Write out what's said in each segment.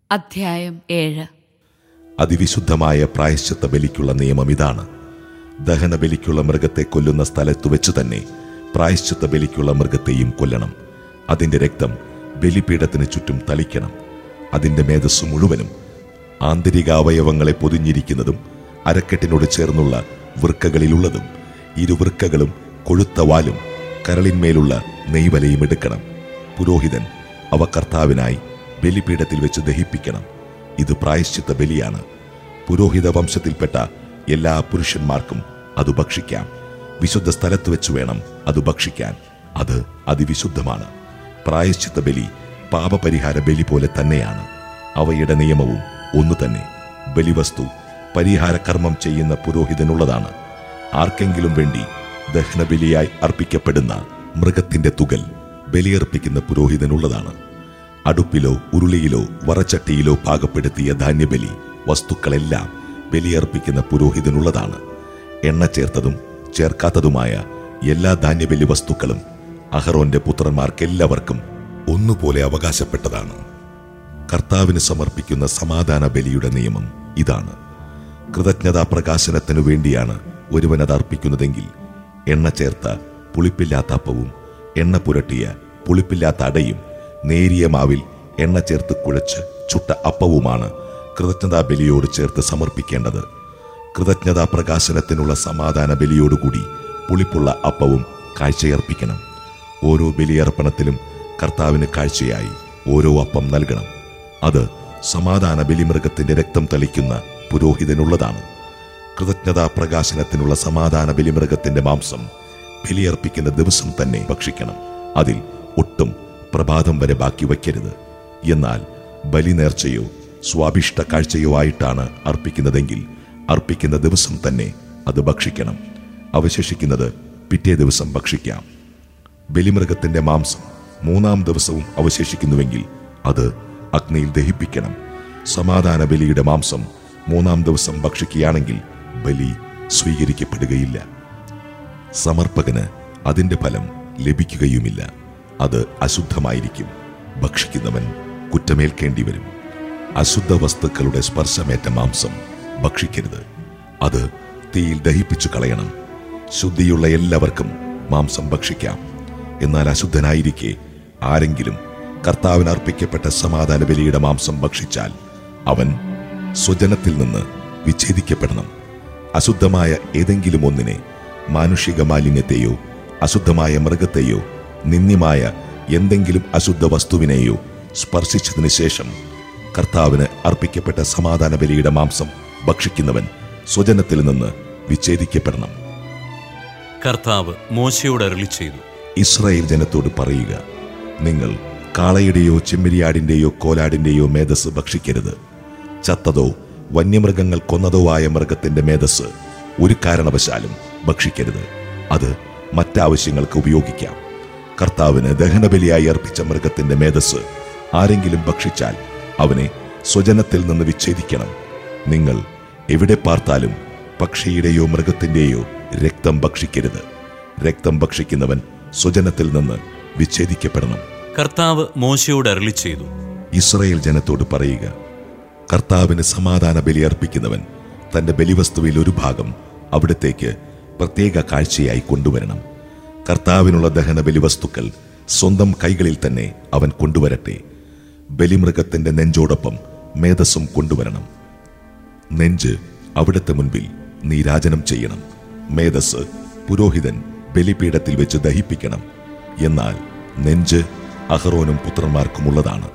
അധ്യായം ഏഴ് അതിവിശുദ്ധമായ പ്രായശ്ചിത്ത ബലിക്കുള്ള നിയമം ഇതാണ് ദഹന ബലിക്കുള്ള മൃഗത്തെ കൊല്ലുന്ന സ്ഥലത്തു വെച്ച് തന്നെ പ്രായശ്ചിത്ത ബലിക്കുള്ള മൃഗത്തെയും കൊല്ലണം അതിന്റെ രക്തം ബലിപീഠത്തിന് ചുറ്റും തളിക്കണം അതിന്റെ മേധസ് മുഴുവനും ആന്തരിക അവയവങ്ങളെ പൊതിഞ്ഞിരിക്കുന്നതും അരക്കെട്ടിനോട് ചേർന്നുള്ള വൃക്കകളിലുള്ളതും ഇരുവൃക്കകളും കൊഴുത്ത വാലും കരളിന്മേലുള്ള നെയ്വലയും എടുക്കണം പുരോഹിതൻ അവ കർത്താവിനായി ബലിപീഠത്തിൽ വെച്ച് ദഹിപ്പിക്കണം ഇത് പ്രായശ്ചിത്ത ബലിയാണ് പുരോഹിത വംശത്തിൽപ്പെട്ട എല്ലാ പുരുഷന്മാർക്കും അത് ഭക്ഷിക്കാം വിശുദ്ധ സ്ഥലത്ത് വെച്ച് വേണം അത് ഭക്ഷിക്കാൻ അത് അതിവിശുദ്ധമാണ് പ്രായശ്ചിത്ത ബലി പാപപരിഹാര ബലി പോലെ തന്നെയാണ് അവയുടെ നിയമവും ഒന്നു തന്നെ ബലിവസ്തു പരിഹാര കർമ്മം ചെയ്യുന്ന പുരോഹിതനുള്ളതാണ് ആർക്കെങ്കിലും വേണ്ടി ദഹനബലിയായി അർപ്പിക്കപ്പെടുന്ന മൃഗത്തിന്റെ തുകൽ ബലിയർപ്പിക്കുന്ന പുരോഹിതനുള്ളതാണ് അടുപ്പിലോ ഉരുളിയിലോ വറച്ചട്ടിയിലോ പാകപ്പെടുത്തിയ ധാന്യബലി വസ്തുക്കളെല്ലാം ബലിയർപ്പിക്കുന്ന പുരോഹിതനുള്ളതാണ് എണ്ണ ചേർത്തതും ചേർക്കാത്തതുമായ എല്ലാ ധാന്യബലി വസ്തുക്കളും അഹറോന്റെ പുത്രന്മാർക്കെല്ലാവർക്കും ഒന്നുപോലെ അവകാശപ്പെട്ടതാണ് കർത്താവിന് സമർപ്പിക്കുന്ന സമാധാന ബലിയുടെ നിയമം ഇതാണ് കൃതജ്ഞതാ പ്രകാശനത്തിനു വേണ്ടിയാണ് ഒരുവൻ അത് അർപ്പിക്കുന്നതെങ്കിൽ എണ്ണ ചേർത്ത പുളിപ്പില്ലാത്ത അപ്പവും എണ്ണ പുരട്ടിയ പുളിപ്പില്ലാത്ത അടയും നേരിയ മാവിൽ എണ്ണ ചേർത്ത് കുഴച്ച് ചുട്ട അപ്പവുമാണ് കൃതജ്ഞതാ ബലിയോട് ചേർത്ത് സമർപ്പിക്കേണ്ടത് കൃതജ്ഞതാ പ്രകാശനത്തിനുള്ള സമാധാന ബലിയോടുകൂടി പുളിപ്പുള്ള അപ്പവും കാഴ്ചയർപ്പിക്കണം ഓരോ ബലിയർപ്പണത്തിലും കർത്താവിന് കാഴ്ചയായി ഓരോ അപ്പം നൽകണം അത് സമാധാന ബലിമൃഗത്തിന്റെ രക്തം തളിക്കുന്ന പുരോഹിതനുള്ളതാണ് കൃതജ്ഞതാ പ്രകാശനത്തിനുള്ള സമാധാന ബലിമൃഗത്തിന്റെ മാംസം ബലിയർപ്പിക്കുന്ന ദിവസം തന്നെ ഭക്ഷിക്കണം അതിൽ ഒട്ടും പ്രഭാതം വരെ ബാക്കി വയ്ക്കരുത് എന്നാൽ ബലി നേർച്ചയോ സ്വാഭിഷ്ട കാഴ്ചയോ ആയിട്ടാണ് അർപ്പിക്കുന്നതെങ്കിൽ അർപ്പിക്കുന്ന ദിവസം തന്നെ അത് ഭക്ഷിക്കണം അവശേഷിക്കുന്നത് പിറ്റേ ദിവസം ഭക്ഷിക്കാം ബലിമൃഗത്തിന്റെ മാംസം മൂന്നാം ദിവസവും അവശേഷിക്കുന്നുവെങ്കിൽ അത് അഗ്നിയിൽ ദഹിപ്പിക്കണം സമാധാന ബലിയുടെ മാംസം മൂന്നാം ദിവസം ഭക്ഷിക്കുകയാണെങ്കിൽ ബലി സ്വീകരിക്കപ്പെടുകയില്ല സമർപ്പകന് അതിന്റെ ഫലം ലഭിക്കുകയുമില്ല അത് അശുദ്ധമായിരിക്കും ഭക്ഷിക്കുന്നവൻ കുറ്റമേൽക്കേണ്ടി വരും അശുദ്ധ വസ്തുക്കളുടെ സ്പർശമേറ്റ മാംസം ഭക്ഷിക്കരുത് അത് തീയിൽ ദഹിപ്പിച്ചു കളയണം ശുദ്ധിയുള്ള എല്ലാവർക്കും മാംസം ഭക്ഷിക്കാം എന്നാൽ അശുദ്ധനായിരിക്കെ ആരെങ്കിലും കർത്താവിന് അർപ്പിക്കപ്പെട്ട സമാധാന ബലിയുടെ മാംസം ഭക്ഷിച്ചാൽ അവൻ സ്വജനത്തിൽ നിന്ന് വിച്ഛേദിക്കപ്പെടണം അശുദ്ധമായ ഏതെങ്കിലും ഒന്നിനെ മാനുഷിക മാലിന്യത്തെയോ അശുദ്ധമായ മൃഗത്തെയോ നിന്ദ്യമായ എന്തെങ്കിലും അശുദ്ധ വസ്തുവിനെയോ സ്പർശിച്ചതിന് ശേഷം കർത്താവിന് അർപ്പിക്കപ്പെട്ട സമാധാന ബലിയുടെ മാംസം ഭക്ഷിക്കുന്നവൻ സ്വജനത്തിൽ നിന്ന് വിച്ഛേദിക്കപ്പെടണം കർത്താവ് മോശയോട് അരളി ചെയ്തു ഇസ്രായേൽ ജനത്തോട് പറയുക നിങ്ങൾ കാളയുടെയോ ചെമ്മരിയാടിന്റെയോ കോലാടിന്റെയോ മേധസ് ഭക്ഷിക്കരുത് ചത്തതോ വന്യമൃഗങ്ങൾ കൊന്നതോ ആയ മൃഗത്തിന്റെ മേധസ് ഒരു കാരണവശാലും ഭക്ഷിക്കരുത് അത് മറ്റാവശ്യങ്ങൾക്ക് ഉപയോഗിക്കാം കർത്താവിന് ദഹനബലിയായി അർപ്പിച്ച മൃഗത്തിന്റെ മേധസ് ആരെങ്കിലും ഭക്ഷിച്ചാൽ അവനെ സ്വജനത്തിൽ നിന്ന് വിച്ഛേദിക്കണം നിങ്ങൾ എവിടെ പാർത്താലും പക്ഷിയുടെയോ മൃഗത്തിന്റെയോ രക്തം ഭക്ഷിക്കരുത് രക്തം ഭക്ഷിക്കുന്നവൻ സ്വജനത്തിൽ നിന്ന് വിച്ഛേദിക്കപ്പെടണം കർത്താവ് മോശയോട് അരളി ചെയ്തു ഇസ്രയേൽ ജനത്തോട് പറയുക കർത്താവിന് സമാധാന ബലി അർപ്പിക്കുന്നവൻ തന്റെ ബലിവസ്തുവിൽ ഒരു ഭാഗം അവിടത്തേക്ക് പ്രത്യേക കാഴ്ചയായി കൊണ്ടുവരണം കർത്താവിനുള്ള ദഹന ബലിവസ്തുക്കൾ സ്വന്തം കൈകളിൽ തന്നെ അവൻ കൊണ്ടുവരട്ടെ ബലിമൃഗത്തിന്റെ നെഞ്ചോടൊപ്പം മേധസ്സും കൊണ്ടുവരണം നെഞ്ച് അവിടുത്തെ മുൻപിൽ നീരാജനം ചെയ്യണം മേധസ് പുരോഹിതൻ ബലിപീഠത്തിൽ വെച്ച് ദഹിപ്പിക്കണം എന്നാൽ നെഞ്ച് അഹറോനും പുത്രന്മാർക്കുമുള്ളതാണ്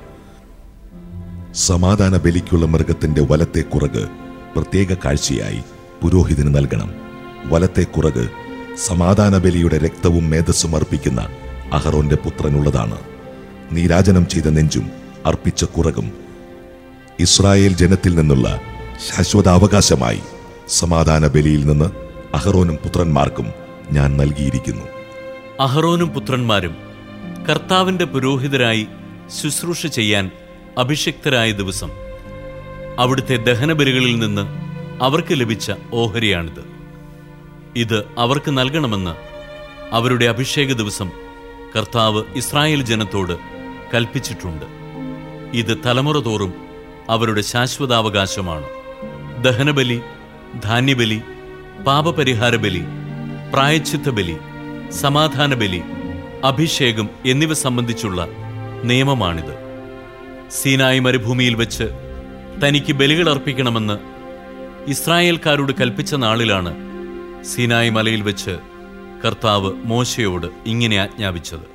സമാധാന ബലിക്കുള്ള മൃഗത്തിന്റെ വലത്തെ കുറക് പ്രത്യേക കാഴ്ചയായി പുരോഹിതന് നൽകണം വലത്തെ കുറക് സമാധാന ബലിയുടെ രക്തവും മേധസ്സും അർപ്പിക്കുന്ന അഹറോന്റെ പുത്രനുള്ളതാണ് നീരാജനം ചെയ്ത നെഞ്ചും അർപ്പിച്ച കുറകും ഇസ്രായേൽ ജനത്തിൽ നിന്നുള്ള ശാശ്വതാവകാശമായി സമാധാന ബലിയിൽ നിന്ന് അഹറോനും പുത്രന്മാർക്കും ഞാൻ നൽകിയിരിക്കുന്നു അഹറോനും പുത്രന്മാരും കർത്താവിന്റെ പുരോഹിതരായി ശുശ്രൂഷ ചെയ്യാൻ അഭിഷിക്തരായ ദിവസം അവിടുത്തെ ദഹനബലികളിൽ നിന്ന് അവർക്ക് ലഭിച്ച ഓഹരിയാണിത് ഇത് അവർക്ക് നൽകണമെന്ന് അവരുടെ അഭിഷേക ദിവസം കർത്താവ് ഇസ്രായേൽ ജനത്തോട് കൽപ്പിച്ചിട്ടുണ്ട് ഇത് തലമുറ തോറും അവരുടെ ശാശ്വതാവകാശമാണ് ദഹനബലി ധാന്യബലി പാപപരിഹാര ബലി പ്രായച്ചിത്ത ബലി സമാധാന ബലി അഭിഷേകം എന്നിവ സംബന്ധിച്ചുള്ള നിയമമാണിത് സീനായി മരുഭൂമിയിൽ വെച്ച് തനിക്ക് ബലികൾ അർപ്പിക്കണമെന്ന് ഇസ്രായേൽക്കാരോട് കൽപ്പിച്ച നാളിലാണ് സീനായി മലയിൽ വെച്ച് കർത്താവ് മോശയോട് ഇങ്ങനെ ആജ്ഞാപിച്ചത്